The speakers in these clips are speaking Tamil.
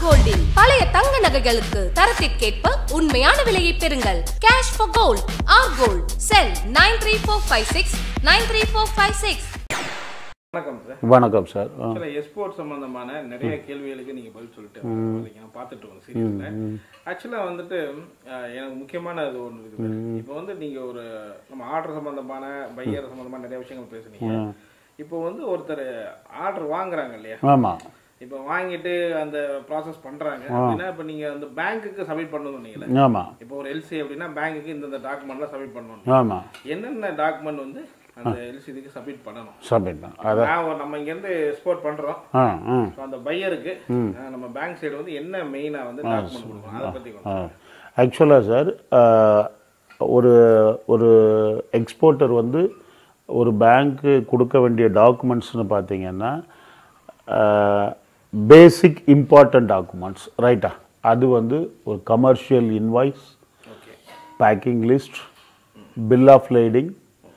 கோல்டில் பழைய தங்க நகைகளுக்கு தரத்திற்கேற்ப உண்மையான விலையை பெறுங்கள் cash for gold or gold sell nine three four five six nine three four five six வணக்கம் சார் வணக்கம் சார் ஆ. சில எஸ்போர்ட் சம்பந்தமான நிறைய கேள்விகளுக்கு நீங்க பதில் சொல்லிட்டு இருக்கீங்க. நான் பார்த்துட்டு இருக்கோம் சீரியஸ்ல ஆக்சுவலா வந்துட்டு அஹ், எனக்கு முக்கியமான இது ஒன்று இருக்குது இப்போ வந்து நீங்க ஒரு நம்ம ஆர்டர் சம்பந்தமான பையர் சம்பந்தமான நிறைய விஷயங்கள் பேசுனீங்க இப்போ வந்து ஒருத்தர் ஆர்டர் வாங்குறாங்க இல்லையா ஆமாம் இப்போ வாங்கிட்டு அந்த ப்ராசஸ் பண்றாங்க அப்படின்னா இப்போ நீங்க அந்த பேங்க்குக்கு சப்மிட் பண்ணணும் சொன்னீங்கல்ல ஆமாம் இப்போ ஒரு எல்சி அப்படின்னா பேங்க்குக்கு இந்தந்த டாக்குமெண்ட்லாம் சப்மிட் பண்ணணும் ஆமாம் என்னென்ன டாக்குமெண்ட் வந்து அந்த எல்சி இதுக்கு சப்மிட் பண்ணணும் சப்மிட் தான் அதான் நான் ஒரு- நம்ம இங்கேருந்து எக்ஸ்போர்ட் பண்றோம் ஆ ஆ So, அந்த பையருக்கு நம்ம பேங்க் சைடு வந்து என்ன மெயினா வந்து டாக்குமெண்ட் கொடுக்கணும் அதை பத்தி கொஞ்சம் ஆக்சுவலாக சார் ஒரு ஒரு எக்ஸ்போர்ட்டர் வந்து ஒரு பேங்க்கு கொடுக்க வேண்டிய டாக்குமெண்ட்ஸ்னு பார்த்தீங்கன்னா பேசிக் இம்பார்ட்டன்ட் டாக்குமெண்ட்ஸ் ரைட்டா அது வந்து ஒரு commercial invoice okay packing list bill of lading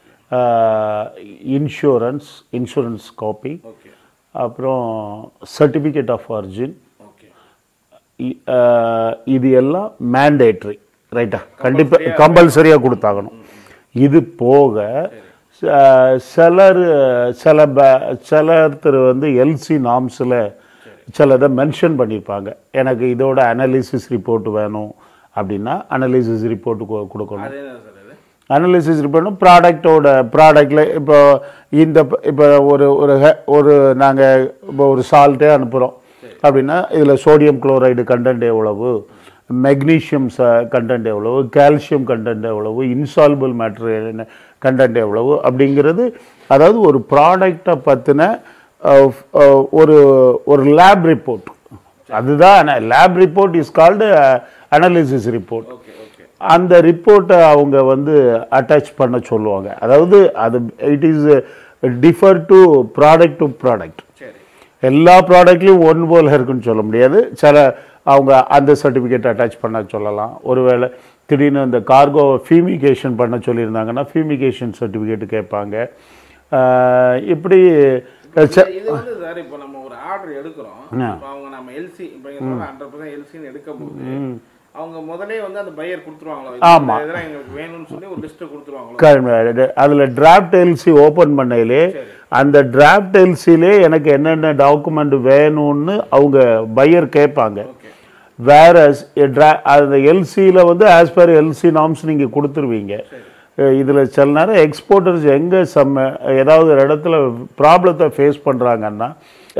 insurance insurance copy okay அப்புறம் சர்டிஃபிகேட் ஆஃப் ஆரிஜின் ஓகே இ- அஹ், இது எல்லாம் மேண்டேட்ரி ரைட்டா கண்டிப்பாக கம்பல்சரியாக கொடுத்தாகணும் இது போக ச- சிலர் சில ப- சிலர் வந்து எல்சி நாம்ஸில் சிலதை மென்ஷன் பண்ணியிருப்பாங்க எனக்கு இதோட அனாலிசிஸ் ரிப்போர்ட் வேணும் அப்படின்னா அனாலிசிஸ் ரிப்போர்ட் கொடுக்கணும் அது என்ன சார் இது அனாலிசிஸ் ரிப்போர்ட்டும் ப்ராடக்டோட ப்ராடக்டில் இப்போ இந்த ப- இப்போ ஒரு ஒரு ஹெ- ஒரு நாங்கள் இப்போ ஒரு சால்ட்டே அனுப்புகிறோம் அப்படின்னா இதில் சோடியம் குளோரைடு கண்டென்ட் எவ்வளவு மெக்னீஷியம் ச கண்டென்ட் எவ்வளவு கால்சியம் கண்டென்ட் எவ்வளவு இன்சால்பிள் மேட்டர் கண்டென்ட் எவ்வளவு அப்படிங்கிறது அதாவது ஒரு ப்ராடக்டை பற்றின ஒரு ஒரு லேப் ரிப்போர்ட் அதுதான் lab report is called analysis report okay okay அந்த ரிப்போர்ட்டை அவங்க வந்து அட்டாச் பண்ண சொல்லுவாங்க அதாவது அது it is differ to product to product சரி எல்லா ப்ராடக்ட்லையும் ஒன் போல இருக்குன்னு சொல்ல முடியாது சில அவங்க அந்த சர்டிஃபிகேட் அட்டாச் பண்ண சொல்லலாம் ஒருவேளை திடீர்னு இந்த கார்கோ ஃபியூமிகேஷன் பண்ண சொல்லியிருந்தாங்கன்னா ஃபியூமிகேஷன் சர்டிஃபிகேட் கேட்பாங்க ஆஹ் இப்படி ச- இது வந்து சார் இப்போ நம்ம ஒரு ஆர்டர் எடுக்கிறோம் இப்போ அவங்க நம்ம எல்சி இப்போ ஹண்ட்ரட் பர்சன்ட் எல்சின்னு எடுக்கும் போது அவங்க முதலே வந்து அந்த பையர் கொடுத்துருவாங்களோ ஆமா. இதெல்லாம் எங்களுக்கு வேணும்னு சொல்லி ஒரு லிஸ்ட் கொடுத்துருவாங்களோ அதில் டிராஃப்ட் எல்சி ஓப்பன் பண்ணையிலே அந்த டிராஃப்ட் எல்சிலே எனக்கு என்னென்ன டாக்குமெண்ட் வேணும்னு அவங்க பையர் கேட்பாங்க ஓகே வேற அந்த எல்சியில் வந்து ஆஸ் பர் எல்சி நாம்ஸ் நீங்கள் கொடுத்துருவீங்க இதில் சில நேரம் எக்ஸ்போர்ட்டர்ஸ் எங்கே செம்ம ஏதாவது ஒரு இடத்துல ப்ராப்ளத்தை ஃபேஸ் பண்ணுறாங்கன்னா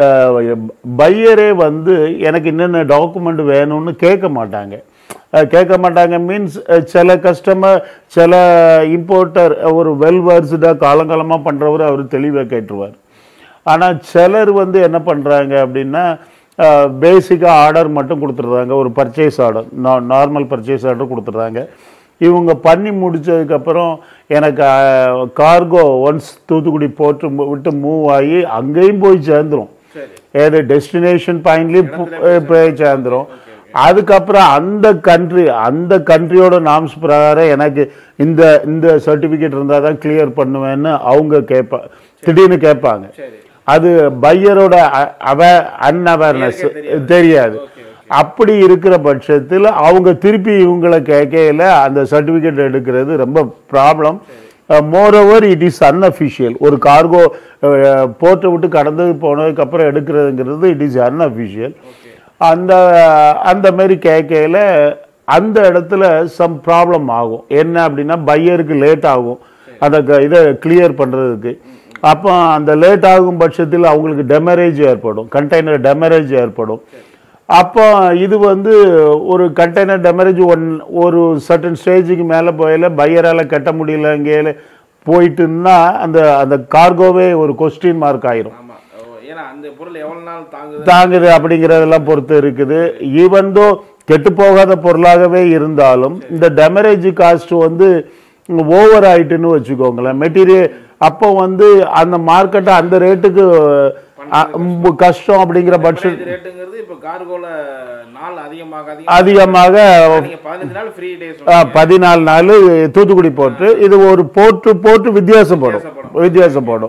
பையரே வந்து எனக்கு என்னென்ன டாக்குமெண்ட் வேணும்னு கேட்க மாட்டாங்க அஹ் கேட்க மாட்டாங்க மீன்ஸ் சில கஸ்டமர் சில இம்போர்ட்டர் ஒரு வெல் வர்ஸ்டாக காலங்காலமாக பண்ணுறவர் அவர் தெளிவாக கேட்டுருவார் ஆனால் சிலர் வந்து என்ன பண்ணுறாங்க அப்படின்னா பேசிக்காக ஆர்டர் மட்டும் கொடுத்துட்றாங்க ஒரு purchase order normal purchase order கொடுத்துட்றாங்க இவங்க பண்ணி முடிச்சதுக்கப்புறம் எனக்கு கார்கோ ஒன்ஸ் தூத்துக்குடி போட்டு மு- விட்டு மூவ் ஆகி அங்கேயும் போய் சேர்ந்துரும் சரி ஏது டெஸ்டினேஷன் பாயிண்ட்லேயும் போய் சேர்ந்துரும் அதுக்கப்புறம் அந்த கண்ட்ரி அந்த கண்ட்ரியோட நாம்ஸ் பிரகாரம் எனக்கு இந்த இந்த சர்டிஃபிகேட் இருந்தால் தான் கிளியர் பண்ணுவேன்னு அவங்க கேட்பா திடீர்னு கேட்பாங்க சரி அது பையரோட அவ அன்அவேர்னஸ் தெரியாது அப்படி இருக்கிற பட்சத்தில் அவங்க திருப்பி இவங்களை கேட்கையில் அந்த சர்டிஃபிகேட் எடுக்கிறது ரொம்ப problem moreover it is unofficial ஒரு கார்கோ போர்ட்டை விட்டு கடந்து போனதுக்கப்புறம் எடுக்கிறதுங்கிறது இட் இஸ் அன்அஃபிஷியல் அந்த அந்த மாதிரி கேட்கையில் அந்த இடத்துல சம் ப்ராப்ளம் ஆகும் என்ன அப்படின்னா பையருக்கு லேட் ஆகும் அந்த க- இதை கிளியர் பண்ணுறதுக்கு அப்போ அந்த லேட் ஆகும் பட்சத்தில் அவங்களுக்கு டெமரேஜ் ஏற்படும் கண்டெய்னர் டெமரேஜ் ஏற்படும் அப்போ இது வந்து ஒரு கண்டெய்னர் டெமரேஜ் ஒன் ஒரு சர்டன் ஸ்டேஜுக்கு மேலே போயில பையரால் கட்ட முடியலங்கையில் போயிட்டுன்னா அந்த அந்த கார்கோவே ஒரு கொஸ்டின் மார்க் ஆயிரும் ஆமா ஓ, ஏன்னா அந்த பொருள் எவ்வளவு நாள் தாங்குது தாங்குது அப்படிங்கிறதெல்லாம் பொறுத்து இருக்குது ஈவன் தோ கெட்டு போகாத பொருளாகவே இருந்தாலும் இந்த டெமரேஜ் காஸ்ட் வந்து ஓவர் ஆயிட்டுன்னு வச்சுக்கோங்களேன் மெட்டீரியல் அப்போ வந்து அந்த மார்க்கெட்டை அந்த ரேட்டுக்கு அ- ம், கஷ்டம் அப்படிங்கிற பட்சம் இது ரேட்டுங்கிறது இப்போ கார்கோல நாள் அதிகமாக அதிகமாக நீங்க பதினஞ்சு நாள் ஃப்ரீ டேஸ் அ, பதினாலு நாள் தூத்துக்குடி போட்டு இது ஒரு போட்டு போட்டு வித்தியாசப்படும் வித்தியாசப்படும்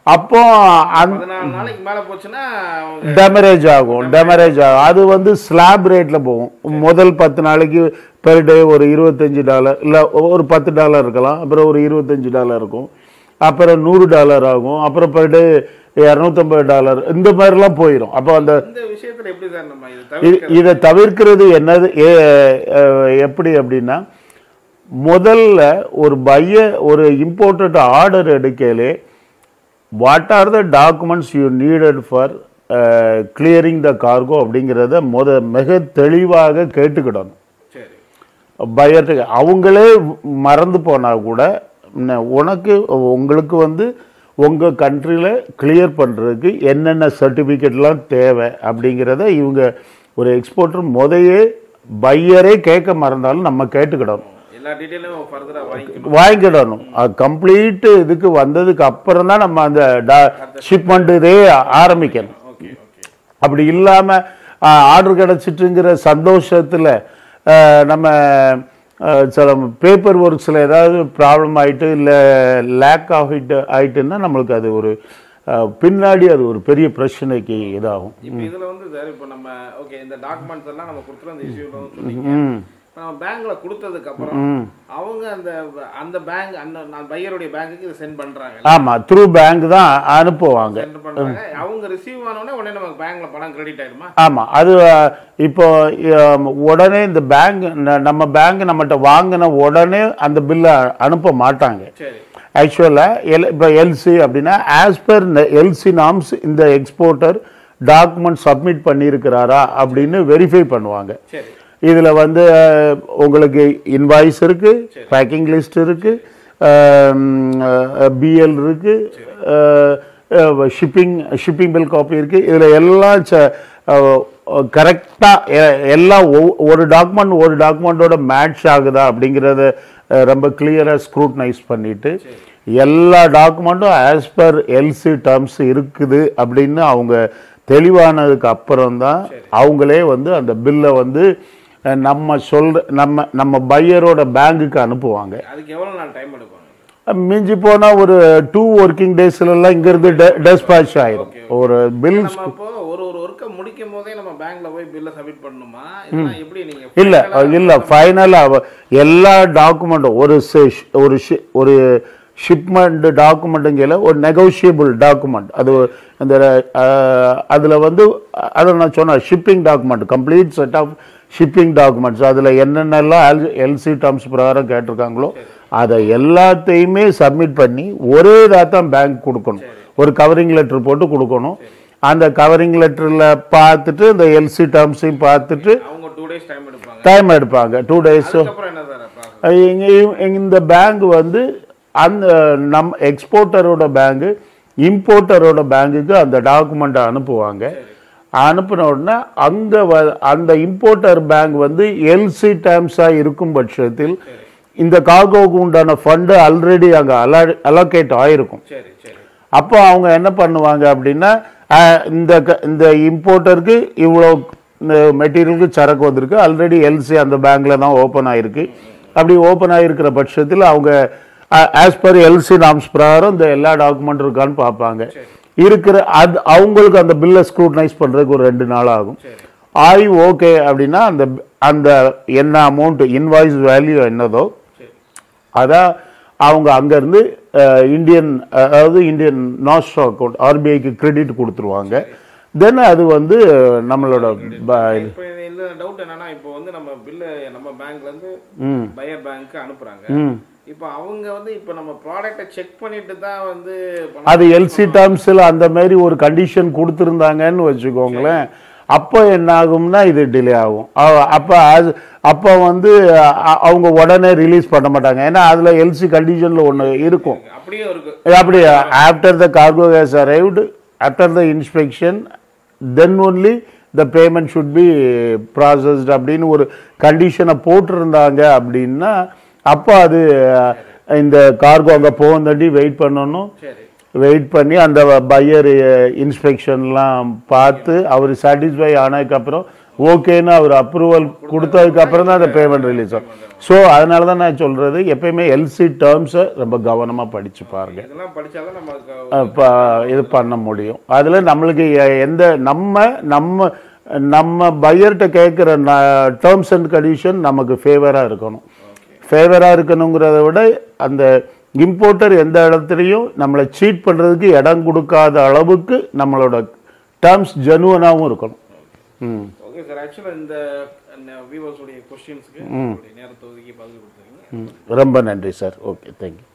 அப்போ அந்த பதினாலு நாளைக்கு மேல போச்சுன்னா அவங்க டெமரேஜ் ஆகும் டெமரேஜ் ஆகும் அது வந்து ஸ்லாப் ரேட்ல போகும் முதல் பத்து நாளைக்கு பெர் டே ஒரு இருபத்தஞ்சு டாலர் இல்லை ஒரு பத்து டாலர் இருக்கலாம் அப்புறம் ஒரு இருபத்தஞ்சு டாலர் இருக்கும் அப்புறம் நூறு டாலர் ஆகும் அப்புறம் பெர் டே இரநூத்தம்பது டாலர் இந்த மாதிரிலாம் போயிடும் அப்போ அந்த இந்த விஷயத்துல எப்படி சார் நம்ம இது இ- தவிர்க்கிறது இதை தவிர்க்கிறது என்னது ஏ- அஹ் எப்படி அப்படின்னா முதல்ல ஒரு பைய ஒரு இம்போர்ட்டட் ஆர்டர் எடுக்கலே what are the documents you needed for clearing the cargo அப்படிங்கிறத முத மிக தெளிவாக கேட்டுக்கிடணும் சரி பயர்ட்டுக்கு அவங்களே மறந்து போனா கூட ந- உனக்கு உங்களுக்கு வந்து உங்கள் கண்ட்ரியில் கிளியர் பண்ணுறதுக்கு என்னென்ன சர்டிஃபிகேட்லாம் தேவை அப்படிங்கிறத இவங்க ஒரு எக்ஸ்போர்ட்டர் முதையே பையரே கேட்க மறந்தாலும் நம்ம கேட்டுக்கிடணும் எல்லா டீட்டெயிலும் ஃபர்தரா வாங்கிக்கணும் வாங்கிடணும் கம்ப்ளீட் இதுக்கு வந்ததுக்கு அப்புறம் தான் நம்ம அந்த ஷிப்மெண்ட் இதே ஆரம்பிக்கணும் ஓகே ஓகே அப்படி இல்லாமல் ஆர்டர் கிடச்சிட்டுங்கிற சந்தோஷத்தில் நம்ம அஹ், சில பேப்பர் ஒர்க்ஸில் ஏதாவது ப்ராப்ளம் ஆயிட்டு இல்லை லேக் ஆகிட்டு ஆயிட்டுன்னா நம்மளுக்கு அது ஒரு அஹ், பின்னாடி அது ஒரு பெரிய பிரச்சனைக்கு இதாகும் இப்போ இதுல வந்து சார் இப்போ நம்ம ஓகே இந்த டாக்குமெண்ட்ஸ் எல்லாம் நம்ம கொடுத்துருவோம் அந்த இஷ்யூல சொன்னீங்க இப்போ நம்ம பேங்க்ல கொடுத்ததுக்கு அப்புறம் அவங்க அந்த அந்த பேங்க் அந்த பையருடைய பேங்க்குக்கு இதை சென்ட் பண்றாங்க ஆமாம் த்ரூ பேங்க் தான் அனுப்புவாங்க சென்ட் பண்றாங்க அவங்க ரிசீவ் ஆனோடனே உடனே நமக்கு பேங்க்ல பணம் கிரெடிட் ஆயிடுமா ஆமாம் அது அஹ், இப்போ அஹ், உடனே இந்த பேங்க் நம்ம பேங்க் நம்மகிட்ட வாங்கின உடனே அந்த பில்லை அனுப்ப மாட்டாங்க சரி ஆக்சுவலாக எல் இப்போ எல்சி அப்படின்னா ஆஸ் பர் எல்சி நாம்ஸ் இந்த எக்ஸ்போர்ட்டர் டாக்குமெண்ட் சப்மிட் பண்ணியிருக்கிறாரா அப்படின்னு வெரிஃபை பண்ணுவாங்க சரி இதில் வந்து அஹ், உங்களுக்கு இன்வாய்ஸ் இருக்கு பேக்கிங் லிஸ்ட் இருக்கு பிஎல் இருக்கு ஷிப்பிங் ஷிப்பிங் பில் காப்பி இருக்கு இதில் எல்லாம் கரெக்டாக எல்லாம் ஒவ்- ஒரு டாக்குமெண்ட் ஒரு டாக்குமெண்ட்டோட மேட்ச் ஆகுதா அப்படிங்கிறத அஹ், ரொம்ப கிளியராக ஸ்க்ரூட்னைஸ் பண்ணிட்டு எல்லா டாக்குமெண்ட்டும் ஆஸ் பர் எல்சி டேர்ம்ஸ் இருக்குது அப்படின்னு அவங்க தெளிவானதுக்கு அப்புறம் தான் அவங்களே வந்து அந்த பில்லை வந்து அஹ், நம்ம சொல்ற நம்ம நம்ம பையரோட பேங்குக்கு அனுப்புவாங்க அதுக்கு எவ்வளவு நாள் டைம் எடுப்பாங்க மிஞ்சி போனா ஒரு டூ ஒர்க்கிங் டேஸ்லாம் இங்கிருந்து டெஸ்பாச் ஆயிரும் ஒரு பில் நம்ம இப்போ ஒரு ஒரு ஒர்க்கை முடிக்கும் போதே நம்ம பேங்க்ல போய் பில்ல சப்மிட் பண்ணணுமா இதெல்லாம் எப்படி நீங்க இல்ல இல்ல ஃபைனலா எல்லா டாக்குமெண்ட்டும் ஒரு சி- ஒரு ஷி- ஒரு ஷிப்மெண்ட் டாக்குமெண்ட்டுங்கிற ஒரு நெகோஷியபிள் டாக்குமெண்ட் அது இந்த அஹ், அதுல வந்து அதை நான் சொன்னேன் shipping document complete set of shipping documents அதுல என்னென்னலாம் எல்சி டேர்ம்ஸ் பிரகாரம் கேட்டிருக்காங்களோ அதை எல்லாத்தையுமே சப்மிட் பண்ணி ஒரே இதாக தான் பேங்க் கொடுக்கணும் ஒரு கவரிங் லெட்டர் போட்டு கொடுக்கணும் அந்த கவரிங் லெட்டரில் பார்த்துட்டு இந்த எல்சி டேர்ம்ஸையும் பார்த்துட்டு அவங்க டூ டேஸ் டைம் எடுப்பாங்க டைம் எடுப்பாங்க டூ டேஸ் அதுக்கப்புறம் என்ன சார் process? இந்த பேங்க் வந்து அந்த நம் எக்ஸ்போர்ட்டரோட பேங்க் இம்போர்ட்டரோட பேங்குக்கு அந்த டாக்குமெண்ட்டை அனுப்புவாங்க அனுப்பின உடனே அங்க வ- அந்த இம்போர்ட்டர் பேங்க் வந்து எல்சி டேர்ம்ஸாக இருக்கும் பட்சத்தில் இந்த கார்கோவுக்கு உண்டான ஃபண்டு ஆல்ரெடி அங்கே அலா அலோகேட் ஆயிருக்கும் சரி சரி அப்போ அவங்க என்ன பண்ணுவாங்க அப்படின்னா அஹ், இந்த க- இந்த இம்போர்ட்டருக்கு இவ்வளோ மெட்டீரியலுக்கு சரக்கு வந்திருக்கு ஆல்ரெடி எல்சி அந்த பேங்க்ல தான் ஓப்பன் ஆயிருக்கு அப்படி ஓப்பன் ஆகிருக்கிற பட்சத்தில் அவங்க ஆஸ் பர் எல்சி நாம்ஸ் பிரகாரம் இந்த எல்லா டாக்குமெண்ட் இருக்கான்னு பார்ப்பாங்க இருக்கிற அது அவங்களுக்கு அந்த பில்லை ஸ்க்ரூட்டனைஸ் பண்ணுறதுக்கு ஒரு ரெண்டு நாள் ஆகும் ஆய் ஓகே அப்படின்னா அந்த அந்த என்ன அமௌண்ட் இன்வாய்ஸ் வேல்யூ என்னதோ சரி அதான் அவங்க அங்கேருந்து இந்தியன் அதாவது இந்தியன் நாஸ்ட் அக்கௌண்ட் ஆர்பிஐக்கு கிரெடிட் கொடுத்துருவாங்க தென் அது வந்து நம்மளோட ப- இப்போ இந்த டவுட் என்னன்னா இப்போ வந்து நம்ம பில்லு நம்ம பேங்க்ல இருந்து ம் பையர் பேங்க்கு அனுப்புறாங்க ம் இப்போ அவங்க வந்து இப்போ நம்ம ப்ராடக்ட்டை செக் பண்ணிட்டு தான் வந்து பணம் அது எல்சி டேர்ம்ஸில் அந்த மாதிரி ஒரு கண்டிஷன் கொடுத்துருந்தாங்கன்னு வச்சுக்கோங்களேன் அப்போ என்ன ஆகும்னா இது டிலே ஆகும் அ- அப்போ அது- அப்போ வந்து அ- அவங்க உடனே ரிலீஸ் பண்ண மாட்டாங்க ஏன்னா அதில் எல்சி கண்டிஷனில் ஒன்று இருக்கும் அப்படியே இருக்கு அப்படி after the cargo has arrived after the inspection then only the payment should be processed அப்படின்னு ஒரு கண்டிஷனை போட்டிருந்தாங்க அப்படின்னா அப்போ அது அஹ், இந்த கார்கோ அங்கே போகந்தாண்டி வெயிட் பண்ணணும் சரி வெயிட் பண்ணி அந்த பையர் இன்ஸ்பெக்ஷன்லாம் பார்த்து அவர் சாட்டிஸ்ஃபை ஆனதுக்கப்புறம் ஓகேன்னு அவர் அப்ரூவல் கொடுத்ததுக்கு அப்புறம் தான் அந்த பேமெண்ட் ரிலீஸ் ஆகும் ஸோ அதனால தான் நான் சொல்றது எப்பயுமே எல்சி டேர்ம்ஸை ரொம்ப கவனமா படிச்சு பாருங்க இதெல்லாம் படிச்சாதான் நம்ம அதுக்கு அப்ப இது பண்ண முடியும் அதுல நம்மளுக்கு எ- எந்த நம்ம நம்ம நம்ம பையர்கிட்ட கேட்குற டேர்ம்ஸ் அண்ட் கண்டிஷன் நமக்கு ஃபேவரா இருக்கணும் ஃபேவரா இருக்கணுங்கிறத விட அந்த இம்போர்ட்டர் எந்த இடத்துலையும் நம்மளை சீட் பண்றதுக்கு இடம் கொடுக்காத அளவுக்கு நம்மளோட டேர்ம்ஸ் ஜெனுவனாகவும் இருக்கணும் ம் ஓகே சார் ஆக்சுவலாக இந்த வியூவர்ஸ் உடைய கொஸ்டின்ஸ்க்கு உங்களுடைய நேரத்தை ஒதுக்கி பதில் கொடுத்துருக்கீங்க ம். ரொம்ப நன்றி சார் ஓகே தேங்க்யூ